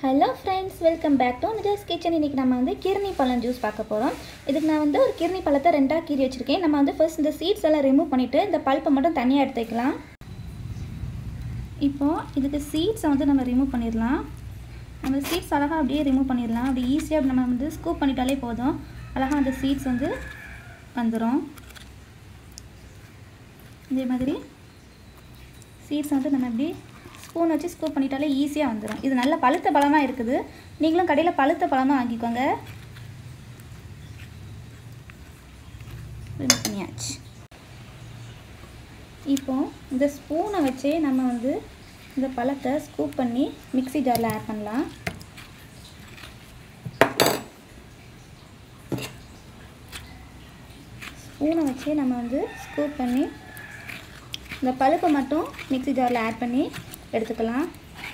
hello friends welcome back to Nija's kitchen இன்றைக்கி நம்ம வந்து கிர்னி பழம் ஜூஸ் பார்க்க போகிறோம் இதுக்கு நான் வந்து ஒரு கிர்னி பழத்தை ரெண்டாக கீறி வச்சுருக்கேன் நம்ம வந்து ஃபர்ஸ்ட் இந்த சீட்ஸ் எல்லாம் ரிமூவ் பண்ணிவிட்டு இந்த பல்ப்பை மட்டும் தனியாக எடுத்து வைக்கலாம் இப்போது இதுக்கு சீட்ஸை வந்து நம்ம ரிமூவ் பண்ணிடலாம் நம்ம சீட்ஸ் அழகாக அப்படியே ரிமூவ் பண்ணிடலாம் அப்படி ஈஸியாக நம்ம வந்து ஸ்கூப் பண்ணிட்டாலே போதும் அழகாக அந்த சீட்ஸ் வந்து வந்துடும் இதே மாதிரி சீட்ஸ் வந்து நம்ம இப்படி ஸ்பூன் வச்சு ஸ்கூப் பண்ணிட்டாலே ஈஸியாக வந்துடும் இது நல்ல பழுத்த பழமாக இருக்குது நீங்களும் கடையில் பழுத்த பழமாக வாங்கிக்கோங்க remove பண்ணியாச்சு இப்போ இந்த ஸ்பூனை வச்சே நம்ம வந்து இந்த பழத்தை ஸ்கூப் பண்ணி மிக்ஸி ஜாரில் ஆட் பண்ணலாம் ஸ்பூனை வச்சே நம்ம வந்து ஸ்கூப் பண்ணி இந்த பழுப்பை மட்டும் மிக்ஸி ஜாரில் ஆட் பண்ணி எடுத்துக்கலாம்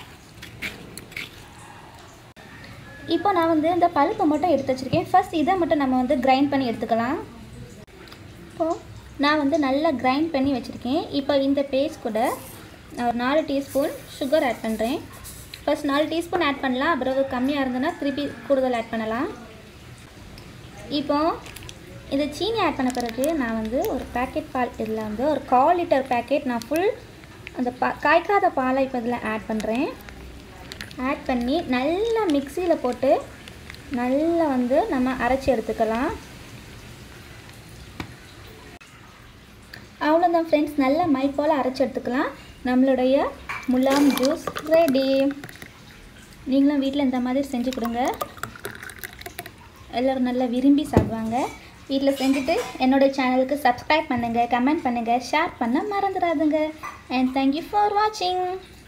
இப்போ நான் வந்து இந்த பழுப்பை மட்டும் எடுத்து வச்சுருக்கேன் ஃபர்ஸ்ட் இதை மட்டும் நம்ம வந்து கிரைண்ட் பண்ணி எடுத்துக்கலாம் இப்போது நான் வந்து நல்லா கிரைண்ட் பண்ணி வச்சுருக்கேன் இப்போ இந்த பேஸ்ட் கூட நான் ஒரு நாலு டீஸ்பூன் சுகர் ஆட் பண்ணுறேன் ஃபர்ஸ்ட் நாலு டீஸ்பூன் ஆட் பண்ணலாம் அப்புறம் கம்மியாக இருந்ததுன்னா திருப்பி கூடுதல் ஆட் பண்ணலாம் இப்போ இந்த சீனி ஆட் பண்ண பிறகு நான் வந்து ஒரு பேக்கெட் பால் இதில் வந்து ஒரு கால் லிட்டர் பேக்கெட் நான் ஃபுல் அந்த பா காய்க்காத பாலை இப்போ இதில் ஆட் பண்ணுறேன் ஆட் பண்ணி நல்லா மிக்சியில் போட்டு நல்லா வந்து நம்ம அரைச்சி எடுத்துக்கலாம் அவ்வளோதான் ஃப்ரெண்ட்ஸ் நல்லா மை போல் அரைச்சி எடுத்துக்கலாம் நம்மளுடைய முலாம் ஜூஸ் ரெடி நீங்களும் வீட்டில் இந்த மாதிரி செஞ்சு கொடுங்க எல்லோரும் நல்லா விரும்பி சாப்பிடுவாங்க வீட்டில் செஞ்சுட்டு என்னோடய சேனலுக்கு சப்ஸ்கிரைப் பண்ணுங்கள் கமெண்ட் பண்ணுங்கள் ஷேர் பண்ண மறந்துடாதுங்க அண்ட் தேங்க்யூ ஃபார் வாட்சிங்